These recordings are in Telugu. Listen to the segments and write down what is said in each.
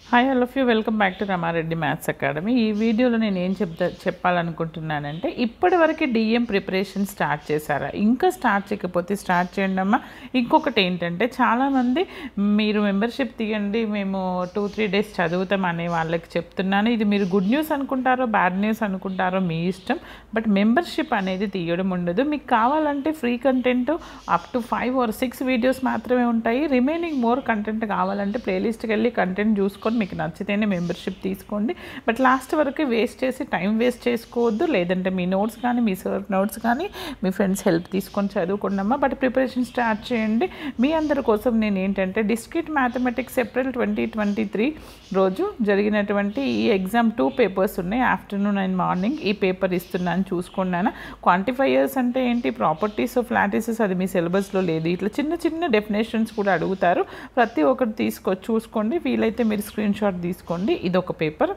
hi all of you welcome back to Rama Reddy maths academy ఈ వీడియోలో నేను ఏం చెప్తా చెప్పాలనుకుంటున్నానంటే ఇప్పటివరకు డిఎం ప్రిపరేషన్ స్టార్ట్ చేశారా ఇంకా స్టార్ట్ చేయకపోతే స్టార్ట్ చేయండి అమ్మా ఇంకొకటి ఏంటంటే చాలామంది మీరు మెంబర్షిప్ తీయండి మేము టూ త్రీ డేస్ చదువుతాం అనే వాళ్ళకి చెప్తున్నాను ఇది మీరు గుడ్ న్యూస్ అనుకుంటారో బ్యాడ్ న్యూస్ అనుకుంటారో మీ ఇష్టం బట్ మెంబర్షిప్ అనేది తీయడం ఉండదు మీకు కావాలంటే free content up to five or six videos మాత్రమే ఉంటాయి రిమైనింగ్ మోర్ కంటెంట్ కావాలంటే ప్లేలిస్ట్కి వెళ్ళి కంటెంట్ చూసుకొని మీకు నచ్చితేనే మెంబర్షిప్ తీసుకోండి బట్ లాస్ట్ వరకు వేస్ట్ చేసి టైం వేస్ట్ చేసుకోవద్దు లేదంటే మీ నోట్స్ కానీ మీ సర్ నోట్స్ కానీ మీ ఫ్రెండ్స్ హెల్ప్ తీసుకొని చదువుకున్నామా బట్ ప్రిపరేషన్ స్టార్ట్ చేయండి మీ అందరి కోసం నేను ఏంటంటే discrete mathematics April twenty twenty three రోజు జరిగినటువంటి ఈ ఎగ్జామ్ టూ పేపర్స్ ఉన్నాయి ఆఫ్టర్నూన్ అండ్ మార్నింగ్ ఈ పేపర్ ఇస్తున్నాను చూసుకున్నాను క్వాంటిఫైయర్స్ అంటే ఏంటి ప్రాపర్టీస్ ఆఫ్ లాటిసెస్ అది మీ సిలబస్లో లేదు ఇట్లా చిన్న చిన్న డెఫినేషన్స్ కూడా అడుగుతారు ప్రతి ఒక్కటి తీసుకో చూసుకోండి వీలైతే మీరు స్క్రీన్ షాట్ తీసుకోండి ఇది ఒక పేపర్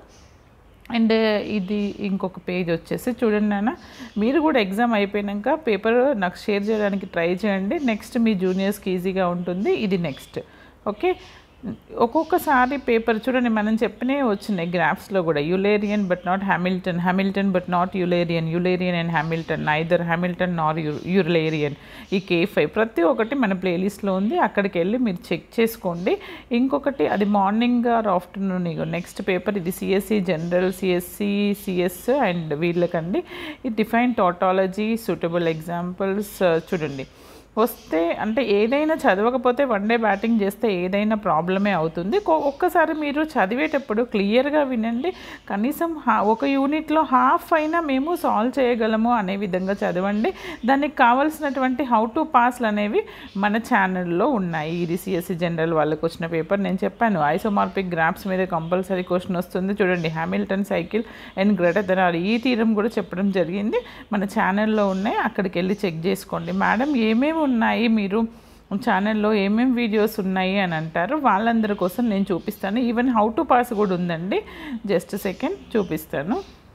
అండ్ ఇది ఇంకొక పేజ్ వచ్చేసి చూడండి నాన్న మీరు కూడా ఎగ్జామ్ అయిపోయాక పేపర్ నాకు షేర్ చేయడానికి ట్రై చేయండి నెక్స్ట్ మీ జూనియర్స్కి ఈజీగా ఉంటుంది ఇది నెక్స్ట్ ఓకే ఒక్కొక్కసారి పేపర్ చూడండి మనం చెప్పినవి వచ్చినాయి గ్రాఫ్స్లో కూడా Eulerian but not Hamilton Hamilton but not Eulerian Eulerian and Hamilton neither Hamilton nor uh Eulerian ఈ కే ఫైవ్ ప్రతి ఒక్కటి మన ప్లేలిస్ట్లో ఉంది అక్కడికి వెళ్ళి మీరు చెక్ చేసుకోండి ఇంకొకటి అది మార్నింగ్ ఆర్ ఆఫ్టర్నూన్ ఇగో నెక్స్ట్ పేపర్ ఇది CSC general CSC CS and వీళ్ళకండి ఈ డిఫైన్ టాటాలజీ సూటబుల్ ఎగ్జాంపుల్స్ చూడండి వస్తే అంటే ఏదైనా చదవకపోతే వన్ డే బ్యాటింగ్ చేస్తే ఏదైనా ప్రాబ్లమే అవుతుంది కొ- ఒక్కసారి మీరు చదివేటప్పుడు క్లియర్గా వినండి కనీసం హా- ఒక యూనిట్లో హాఫ్ అయినా మేము సాల్వ్ చేయగలము అనే విధంగా చదవండి దానికి కావాల్సినటువంటి హౌ టు పాస్లు అనేవి మన ఛానల్లో ఉన్నాయి ఇది సిఎస్సి జనరల్ వాళ్ళకి వచ్చిన పేపర్ నేను చెప్పాను ఐసోమార్పిక్ గ్రాఫ్స్ మీద కంపల్సరీ క్వశ్చన్ వస్తుంది చూడండి Hamilton cycle and greater than or ఈ తీరం కూడా చెప్పడం జరిగింది మన ఛానల్లో ఉన్నాయి అక్కడికి వెళ్ళి చెక్ చేసుకోండి మేడం ఏమేమి ఉన్నాయి మీరు ఛానల్లో ఏమేమి వీడియోస్ ఉన్నాయి అని అంటారు వాళ్ళందరి కోసం నేను చూపిస్తాను ఈవెన్ హౌ టు పాస్ కూడా ఉందండి జస్ట్ సెకండ్ చూపిస్తాను